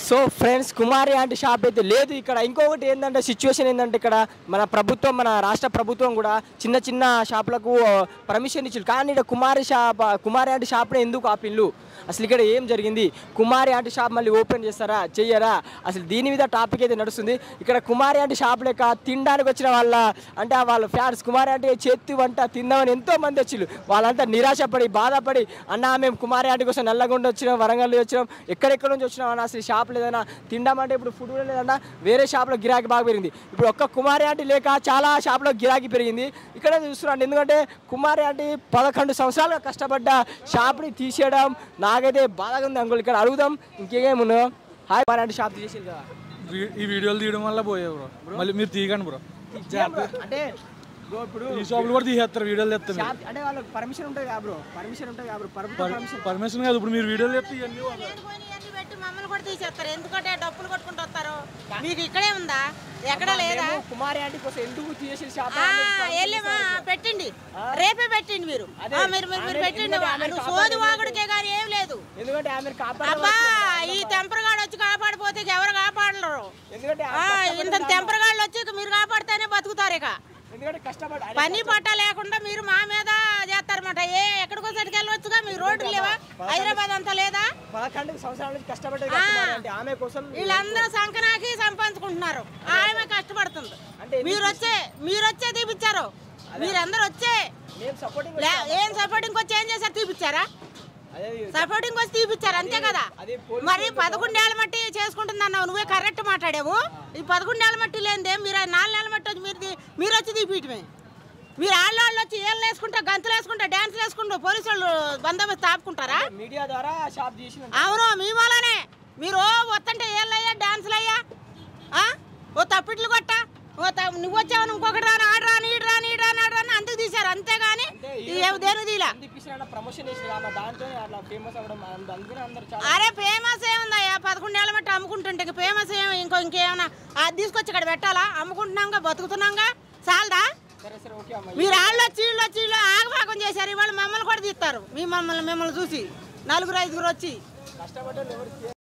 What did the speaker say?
So friends Kumari aunty shop అయితే లేదు ఇక్కడ ఇంకొకటి ఏంటంటే సిచ్యువేషన్ ఏంటంటే ఇక్కడ మన ప్రభుత్వం మన రాష్ట్ర ప్రభుత్వం కూడా చిన్న చిన్న షాపులకు పర్మిషన్ ఇచ్చింది కానీ ఇక్కడ కుమారి షాప్ కుమారి ఆంటీ షాప్ని ఎందుకు ఆపిల్లు అసలు ఇక్కడ ఏం జరిగింది కుమారి ఆంటీ షాప్ మళ్ళీ ఓపెన్ చేస్తారా చెయ్యరా అసలు దీని మీద టాపిక్ అయితే నడుస్తుంది ఇక్కడ కుమారి ఆంటీ షాప్ లెక్క తినడానికి వచ్చిన వాళ్ళ అంటే ఆ వాళ్ళ ఫ్యాన్స్ కుమారి ఆంటీ చేతి వంట తిందామని ఎంతో మంది వచ్చిళ్ళు వాళ్ళంతా నిరాశపడి బాధపడి అన్న మేము కుమారి ఆంటీ కోసం నల్లగొండ వచ్చినాం వరంగల్ వచ్చినాం ఎక్కడెక్కడ నుంచి వచ్చినాం అన్న అసలు షాప్ లేదన్నా తిందామంటే ఇప్పుడు ఫుడ్ కూడా లేదన్నా వేరే షాప్లో గిరాకీ బాగా పెరిగింది ఇప్పుడు ఒక్క కుమారి ఆంటీ లేక చాలా షాప్లో గిరాకీ పెరిగింది ఇక్కడ చూస్తున్నాను ఎందుకంటే కుమారి ఆంటీ పదకొండు సంవత్సరాలుగా కష్టపడ్డ షాప్ని తీసేయడం నాకైతే బాధగా ఉంది అంకుల్ ఇక్కడ అడుగుదాం ఇంకేముందో హాయ్ కుమారి ఆంటీ షాప్ తీసేసింది కదా వీ- ఈ వీడియోలు తీయడం వల్ల పోయే బ్రో మళ్ళీ మీరు తీయకండి బ్రో అంటే బ్రో ఇప్పుడు ఈ షాపులు కూడా తీసేస్తారు వీడియోలు తెస్తారు షాప్ అంటే వాళ్ళకి పర్మిషన్ ఉంటుంది కదా బ్రో పర్మిషన్ ఉంటుంది కదా బ్రో ప్రభుత్వం పర్మిషన్ పర్మిషన్ కాదు ఇప్పుడు మీరు వీడియోలు చెప్తే ఇవన్నీ లేనిపోయినవన్నీ పెట్టి మమ్మల్ని కూడా తీసేస్తారు ఎందుకంటే డబ్బులు కొట్టుకుంటూ వస్తారు మీకు ఇక్కడే ఉందా ఎక్కడ లేదా మేము కుమారి ఆంటీ కోసం ఎందుకు తీసేసిన షాప్ ఆ, వెళ్ళేమా పెట్టండి రేపే పెట్టండి మీరు అదే. ఆ, మీరు మీరు మీరు ఆమె పెట్టండి ఎందుకంటే ఆమె నువ్వు కాపాడే సోది వాగుడికే కానీ ఏం లేదు ఎందుకంటే ఆమె కాపాడ అబ్బా ఈ తెంపరగాడు వచ్చి కాపాడిపోతే ఇక ఎవరు కాపాడలేరు ఎందుకంటే ఆ, ఇంత తెంపరగాళ్ళు వచ్చి ఇక మీరు కాపాడితేనే బతుకుతారు ఇక ఎందుకంటే కష్టపడి అరే పని పట్ట లేకుండా మీరు మా మీద చేస్తారన్నమాట ఏ ఎక్కడికో సరికి వెళ్ళవచ్చుగా మీ రోడ్లు లేవా హైదరాబాద్ అంతా లేదా పదకొండు సంవత్సరాల నుంచి కష్టపడ్డది కదా కుమారి ఆంటీ ఆమె కోసం వీళ్ళందరూ సంకనాకి సంపాదించుకుంటున్నారు ఆమె కష్టపడుతుంది అంటే మీరు వచ్చే మీరు వచ్చే తీపిచ్చారు మీరందరూ వచ్చే మేము సపోర్టింగ్ లే- ఏం సపోర్టింగ్ వచ్చి ఏం చేశారు తీపిచ్చారా అదే సపోర్టింగ్ వచ్చి తీపిచ్చారు అంతే కదా అదే పోలీసు మరి పదకొండేళ్ల మట్టి చేసుకుంటుందన్నావు నువ్వే కరెక్ట్ మాట్లాడావు ఈ పదకొండేళ్ల మట్టి లేనిదే మీరు ఆ నాలుగేళ్ల మట్టి వచ్చి మీరు తీ- మీరు వచ్చి తీపియటమే మీరు ఆళ్ళవాళ్ళు వచ్చి ఏళ్ళు వేసుకుంటా గంతులు వేసుకుంటా డ్యాన్సులు వేసుకుంటా పోలీసు వాళ్ళు బందోబస్తు ఆపుకుంటారా మీడియా ద్వారా షాప్ తీసిన అవును మీ వల్లనే మీరు ఓ వస్తుంటే ఏళ్ళయ్యా డాన్సులు అయ్యా ఆ? ఓ తప్పిట్లు కొట్ట ఓ త- నువ్వు వచ్చావు ఇంకొకటి రాని ఆడు రాని ఈడు రాని ఈడు రాని ఆడు రాని అందుకు తీశారు అంతేగాని అంటే ఈ ఏ- దేని తీలా ఇప్పించిన ప్రమోషన్ చేసి ఆమె దాంతో అట్లా ఫేమస్ అవ్వడం అంద- అందుకనే అందరు చాలా అరే ఫేమస్ ఏముందయ్యా పదకొండేళ్ళ మట్టి అమ్ముకుంటుంటే ఇంక ఫేమస్ ఏమో ఇంకో ఇంకేమైనా అది తీసుకొచ్చి ఇక్కడ పెట్టాలా అమ్ముకుంటున్నాంగా బతుకుతున్నాంగా చాలదా సరే సరే ఓకే అమ్మ మీరు ఆళ్ళు వచ్చి వీళ్ళు వచ్చి వీళ్ళు ఆగభాగం చేశారు ఇవాళ మమ్మల్ని కూడా తీస్తారు మీ మమ్మల్ని మిమ్మల్ని చూసి నలుగురు ఐదుగురు వచ్చి కష్టపడ్డ ఎవరు